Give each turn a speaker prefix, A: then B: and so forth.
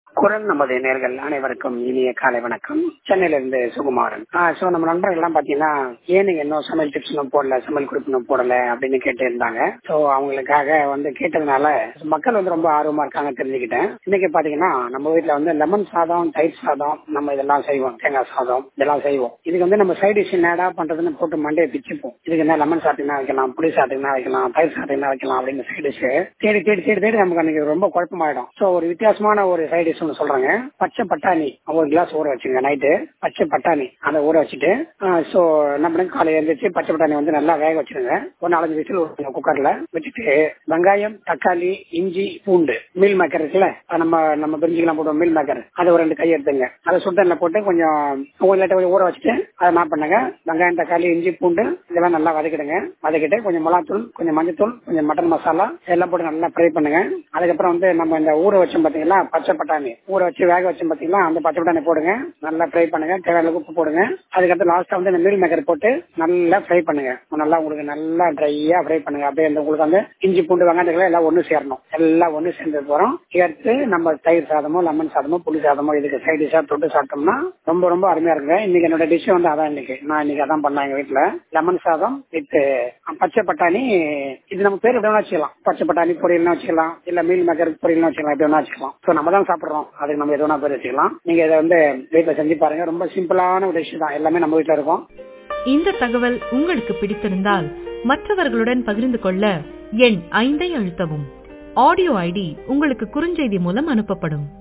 A: குரல் நமது நேர்கள் அனைவருக்கும் இனிய காலை வணக்கம் சென்னையிலிருந்து சுகுமாரன் சோ நம்ம நண்பர்கள் எல்லாம் பாத்தீங்கன்னா ஏன் இன்னும் சமையல் டிப்ஸ் இன்னும் போடல சமையல் குறிப்பு இன்னும் போடல அப்படின்னு கேட்டு இருந்தாங்க சோ அவங்களுக்காக வந்து கேட்டதுனால மக்கள் வந்து ரொம்ப ஆர்வமா இருக்காங்க தெரிஞ்சுக்கிட்டேன் இன்னைக்கு பாத்தீங்கன்னா நம்ம வீட்டுல வந்து லெமன் சாதம் தயிர் சாதம் நம்ம இதெல்லாம் செய்வோம் தேங்காய் சாதம் இதெல்லாம் செய்வோம் இதுக்கு வந்து நம்ம சைட் டிஷ் என்னடா பண்றதுன்னு போட்டு மண்டையை பிச்சுப்போம் இதுக்கு என்ன லெமன் சாப்பிட்டீங்கன்னா வைக்கலாம் புளி சாப்பிட்டீங்கன்னா வைக்கலாம் தயிர் சாப்பிட்டீங்கன்னா வைக்கலாம் அப்படின்னு சைட் டிஷ் தேடி தேடி தேடி தேடி நமக்கு அன்னைக்கு ரொம்ப குழப்பமாயிடும் சோ ஒரு வித்தியாசமான ஒரு சைட் டிஷ் ஒன்று சொல்றாங்க பச்சை பட்டாணி ஒரு கிளாஸ் ஊற வச்சுங்க நைட்டு பச்சை பட்டாணி அதை ஊற வச்சுட்டு சோ என்ன பண்ணுங்க காலையில எழுந்திரிச்சு பச்சை பட்டாணி வந்து நல்லா வேக வச்சிருங்க ஒரு நாலஞ்சு விசில் விட்டுருங்க குக்கர்ல வச்சுட்டு வெங்காயம் தக்காளி இஞ்சி பூண்டு மீல் மேக்கர் இருக்குல்ல அது நம்ம நம்ம பிரிஞ்சுக்கெல்லாம் போடுவோம் மீல் மேக்கர் அதை ஒரு ரெண்டு கை எடுத்துங்க அதை சுத்தண்ணில் போட்டு கொஞ்சம் கொஞ்சம் ஊற வச்சுட்டு அதை என்ன பண்ணுங்க வெங்காயம் தக்காளி இஞ்சி பூண்டு இதெல்லாம் நல்லா வதக்கிடுங்க வதக்கிட்டு கொஞ்சம் மிளகாத்தூள் கொஞ்சம் மஞ்சத்தூள் கொஞ்சம் மட்டன் மசாலா எல்லாம் போட்டு நல்லா ஃப்ரை பண்ணுங்க அதுக்கப்புறம் வந்து நம்ம இந்த ஊற வச்சோம் பாத்தீங்களா பச்சை பட்டாணி ஊற வச்சு வேக வச்சோம் பாத்தீங்களா அந்த பச்சை பட்டாணி போடுங்க நல்லா ஃப்ரை பண்ணுங்க தேவையான உப்பு போடுங்க அதுக்கப்புறம் லாஸ்டா வந்து இந்த மீல் மேக்கர் போட்டு நல்லா ஃப்ரை பண்ணுங்க நல்லா உங்களுக்கு நல்லா ட்ரையா ஃப்ரை பண்ணுங்க அப்படியே அந்த உங்களுக்கு வந்து இஞ்சி பூண்டு வெங்காயத்துல எல்லாம் ஒண்ணு சேரணும் எல்லாம் ஒண்ணு சேர்ந்தது போறோம் சேர்த்து நம்ம தயிர் சாதமோ லெமன் சாதமோ புளி சாதமோ இதுக்கு சைட் டிஷ்ஷா தொட்டு சாப்பிட்டோம்னா ரொம்ப ரொம்ப அருமையா இருக்குங்க இன்னைக்கு என்னோட டிஷ் வந்து அதான் இன்னைக்கு நான் இன்னைக்கு அதான் பண்ணேன் எங்க வீட்டுல லெமன் சாதம் வித் பச்சை பட்டாணி இது நம்ம பேர் எப்படி வேணா வச்சுக்கலாம் பச்சை பட்டாணி பொரியல்னா வச்சுக்கலாம் இல்ல மீல் மேக்கர் பொரியல்னா வச்சுக்கலாம் எப்படி வேணா வச்சுக்கலாம் ஸோ நம்ம தான் சாப்பிடுறோம் அதுக்கு நம்ம எது வேணா பேர் வச்சுக்கலாம் நீங்க இதை வந்து வீட்டுல செஞ்சு பாருங்க ரொம்ப சிம்பிளான ஒரு டிஷ் தான் எல்லாமே நம்ம வீட்டுல இருக்கும்
B: இந்த தகவல் உங்களுக்கு பிடித்திருந்தால் மற்றவர்களுடன் பகிர்ந்து கொள்ள எண் ஐந்தை அழுத்தவும் ஆடியோ ஐடி உங்களுக்கு குறுஞ்செய்தி மூலம் அனுப்பப்படும்